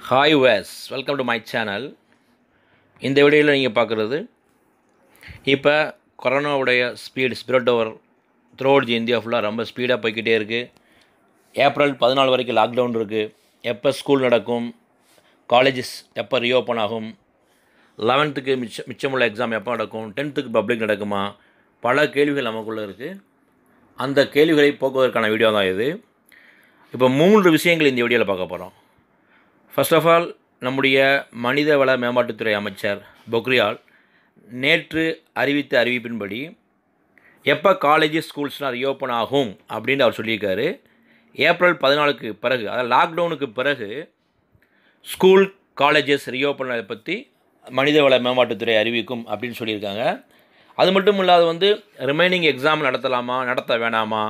hi guys welcome to my channel இந்த வீடியோவில் நீங்கள் பார்க்குறது இப்போ கொரோனாவுடைய speed spread over throughout India ஃபுல்லாக ரொம்ப ஸ்பீடாக போய்க்கிட்டே இருக்குது ஏப்ரல் பதினாலு வரைக்கும் லாக்டவுன் இருக்குது எப்போ ஸ்கூல் நடக்கும் காலேஜஸ் எப்போ ரீஓப்பன் ஆகும் லெவன்த்துக்கு மிச்ச மிச்சமுள்ள எக்ஸாம் எப்போ நடக்கும் டென்த்துக்கு பப்ளிக் நடக்குமா பல கேள்விகள் நமக்குள்ளே இருக்குது அந்த கேள்விகளை போக்குவதற்கான வீடியோ தான் இது இப்போ மூன்று விஷயங்கள் இந்த வீடியோவில் பார்க்க போகிறோம் ஃபர்ஸ்ட் ஆஃப் ஆல் நம்முடைய மனிதவள மேம்பாட்டுத்துறை அமைச்சர் பொக்ரியால் நேற்று அறிவித்த அறிவிப்பின்படி எப்போ காலேஜ் ஸ்கூல்ஸ்லாம் ரீஓப்பன் ஆகும் அப்படின்னு அவர் சொல்லியிருக்காரு ஏப்ரல் பதினாலுக்கு பிறகு அதாவது லாக்டவுனுக்கு பிறகு ஸ்கூல் காலேஜஸ் ரீஓப்பன் பற்றி மனிதவள மேம்பாட்டுத்துறை அறிவிக்கும் அப்படின்னு சொல்லியிருக்காங்க அது மட்டும் இல்லாத வந்து ரிமைனிங் எக்ஸாம் நடத்தலாமா நடத்த வேணாமா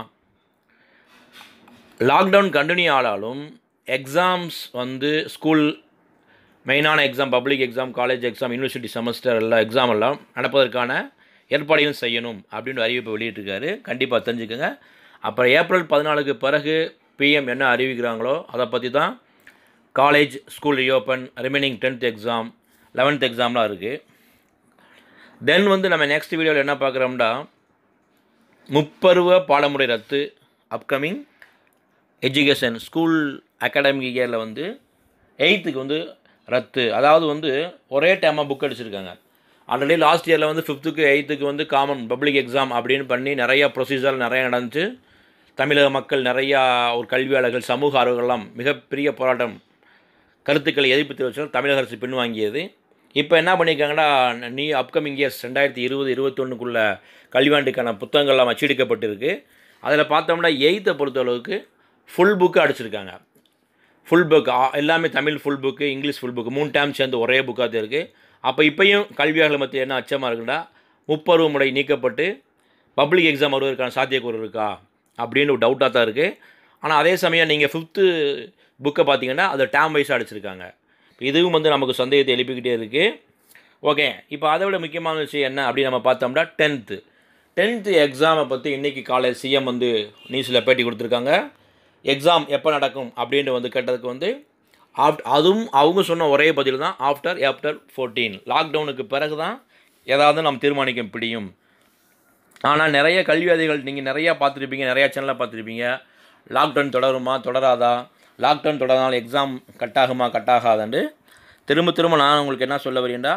லாக்டவுன் கண்டினியூ ஆனாலும் எக்ஸாம்ஸ் வந்து ஸ்கூல் மெயினான exam public exam college exam university semester எல்லாம் எக்ஸாம் எல்லாம் நடப்பதற்கான ஏற்பாடையும் செய்யணும் அப்படின்னு அறிவிப்பை வெளியிட்டிருக்காரு கண்டிப்பாக தெரிஞ்சுக்கோங்க அப்புறம் ஏப்ரல் பதினாலுக்கு பிறகு பிஎம் என்ன அறிவிக்கிறாங்களோ அதை பற்றி தான் college school reopen remaining tenth exam eleventh எக்ஸாம்லாம் இருக்குது தென் வந்து நம்ம நெக்ஸ்ட் வீடியோவில் என்ன பார்க்குறோம்னா முப்பருவ பாடமுறை ரத்து அப்கமிங் எஜுகேஷன் ஸ்கூல் அகாடமிக் இயரில் வந்து எயித்துக்கு வந்து ரத்து அதாவது வந்து ஒரே டைமாக புக் அடிச்சிருக்காங்க ஆல்ரெடி லாஸ்ட் இயரில் வந்து ஃபிஃப்த்துக்கு எயித்துக்கு வந்து காமன் பப்ளிக் எக்ஸாம் அப்படின்னு பண்ணி நிறையா ப்ரொசீஜர் நிறையா நடந்துச்சு தமிழக மக்கள் நிறையா ஒரு கல்வியாளர்கள் சமூக ஆர்வலர்கள்லாம் மிகப்பெரிய போராட்டம் கருத்துக்களை எதிர்ப்பு தெரிவித்தால் தமிழக அரசு பின்வாங்கியது இப்போ என்ன பண்ணியிருக்காங்கன்னா நீ அப்கமிங் இயர்ஸ் ரெண்டாயிரத்தி இருபது இருபத்தொன்னுக்குள்ள கல்வியாண்டுக்கான புத்தகங்கள்லாம் அச்சடிக்கப்பட்டிருக்கு அதில் பார்த்தோம்னா எயித்தை பொறுத்தளவுக்கு ஃபுல் புக்கு அடிச்சிருக்காங்க ஃபுல் புக் எல்லாமே Tamil full book English full book மூணு டைம் சேர்ந்து ஒரே புக்காக தான் இருக்குது அப்போ இப்போயும் கல்வியாளர்கள் மத்திய என்ன அச்சமாக இருக்குன்னா முப்பருவ முறை நீக்கப்பட்டு பப்ளிக் எக்ஸாம் வருவதற்கான சாத்தியக்கூறு இருக்கா அப்படின்னு ஒரு டவுட்டாக தான் இருக்குது ஆனால் அதே சமயம் நீங்கள் ஃபிஃப்த்து புக்கை பார்த்தீங்கன்னா அது டேம் வைஸாக அடிச்சிருக்காங்க இதுவும் வந்து நமக்கு சந்தேகத்தை எழுப்பிக்கிட்டே இருக்குது ஓகே இப்போ அதை விட முக்கியமான விஷயம் என்ன அப்படின்னு நம்ம பார்த்தோம்னா டென்த்து டென்த்து எக்ஸாமை பற்றி இன்றைக்கி காலை சிஎம் வந்து நியூஸில் பேட்டி கொடுத்துருக்காங்க எக்ஸாம் எப்போ நடக்கும் அப்படின்ட்டு வந்து கேட்டதுக்கு வந்து ஆஃப்ட் அதுவும் அவங்க சொன்ன ஒரே பதில் தான் ஆஃப்டர் ஆஃப்டர் ஃபோர்டீன் லாக்டவுனுக்கு பிறகு தான் ஏதாவது நம்ம தீர்மானிக்க முடியும் ஆனால் நிறைய கல்வியாதிகள் நீங்கள் நிறையா பார்த்துருப்பீங்க நிறையா சேனலில் பார்த்துருப்பீங்க லாக்டவுன் தொடருமா தொடராதா லாக்டவுன் தொடர்னால எக்ஸாம் கட் ஆகுமா கட் ஆகாதாண்டு திரும்ப திரும்ப நான் உங்களுக்கு என்ன சொல்ல வரேன்டா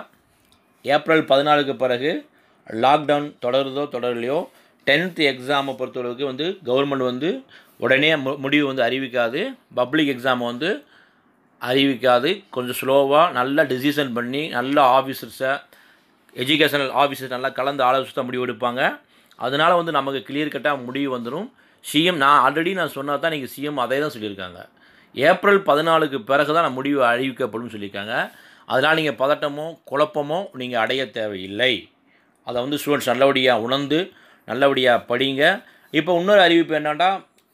ஏப்ரல் பதினாலுக்கு பிறகு லாக்டவுன் தொடருதோ தொடரலையோ டென்த்து எக்ஸாமை பொறுத்தளவுக்கு வந்து கவர்மெண்ட் வந்து உடனே மு முடிவு வந்து அறிவிக்காது பப்ளிக் எக்ஸாமை வந்து அறிவிக்காது கொஞ்சம் ஸ்லோவாக நல்லா டிசிஷன் பண்ணி நல்ல ஆஃபீஸர்ஸை எஜுகேஷனல் ஆஃபீஸர்ஸ் நல்லா கலந்து ஆலோசித்து முடிவு எடுப்பாங்க அதனால் வந்து நமக்கு கிளியர் கட்டாக முடிவு வந்துடும் சிஎம் நான் ஆல்ரெடி நான் சொன்னால் தான் நீங்கள் சிஎம் அதே தான் சொல்லியிருக்காங்க ஏப்ரல் பதினாலுக்கு பிறகு தான் நான் முடிவு அறிவிக்கப்படும் சொல்லியிருக்காங்க அதனால் நீங்கள் பதட்டமோ குழப்பமோ நீங்கள் அடைய தேவையில்லை அதை வந்து ஸ்டூடெண்ட்ஸ் நல்லபடியாக உணர்ந்து நல்லபடியாக படிங்க இப்போ இன்னொரு அறிவிப்பு என்னென்னா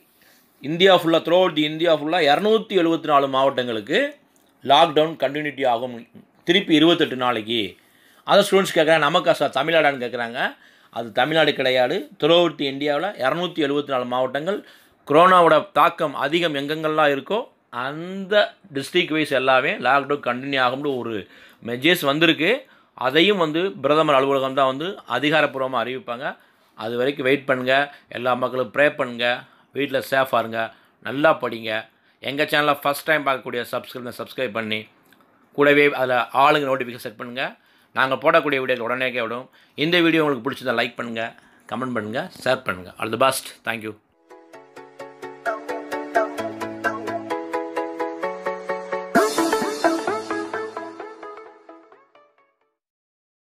இந்தியா ஃபுல்லாக த்ரூ அவுட் தி இந்தியா ஃபுல்லாக இரநூத்தி எழுபத்தி நாலு மாவட்டங்களுக்கு லாக்டவுன் கண்டினியூட்டி ஆகும் திருப்பி இருபத்தெட்டு நாளைக்கு அதை ஸ்டூடெண்ட்ஸ் கேட்குறாங்க நமக்கா சார் தமிழ்நாடான்னு கேட்குறாங்க அது தமிழ்நாடு கிடையாது த்ரூ அவுட் தி இந்தியாவில் இரநூத்தி எழுபத்தி நாலு மாவட்டங்கள் கொரோனாவோட தாக்கம் அதிகம் எங்கெங்கெல்லாம் இருக்கோ அந்த டிஸ்ட்ரிக் வைஸ் எல்லாமே லாக்டவுன் கண்டினியூ ஆகும்னு ஒரு மெஜர்ஸ் வந்திருக்கு அதையும் வந்து பிரதமர் அலுவலகம் தான் வந்து அதிகாரப்பூர்வமாக அறிவிப்பாங்க அது வரைக்கும் வெயிட் பண்ணுங்கள் எல்லா மக்களும் ப்ரே பண்ணுங்கள் வீட்டில் சேஃபாக இருங்க நல்லா படிங்க எங்கள் சேனலில் ஃபஸ்ட் டைம் பார்க்கக்கூடிய சப்ஸ்கிரைப் சப்ஸ்கிரைப் பண்ணி கூடவே அதில் ஆளுங்க நோட்டிஃபிகேஷன் செட் பண்ணுங்கள் நாங்கள் போடக்கூடிய வீடியோ உடனே விடும் இந்த வீடியோ உங்களுக்கு பிடிச்சதை லைக் பண்ணுங்கள் கமெண்ட் பண்ணுங்கள் ஷேர் பண்ணுங்கள் ஆல் தி பெஸ்ட் தேங்க்யூ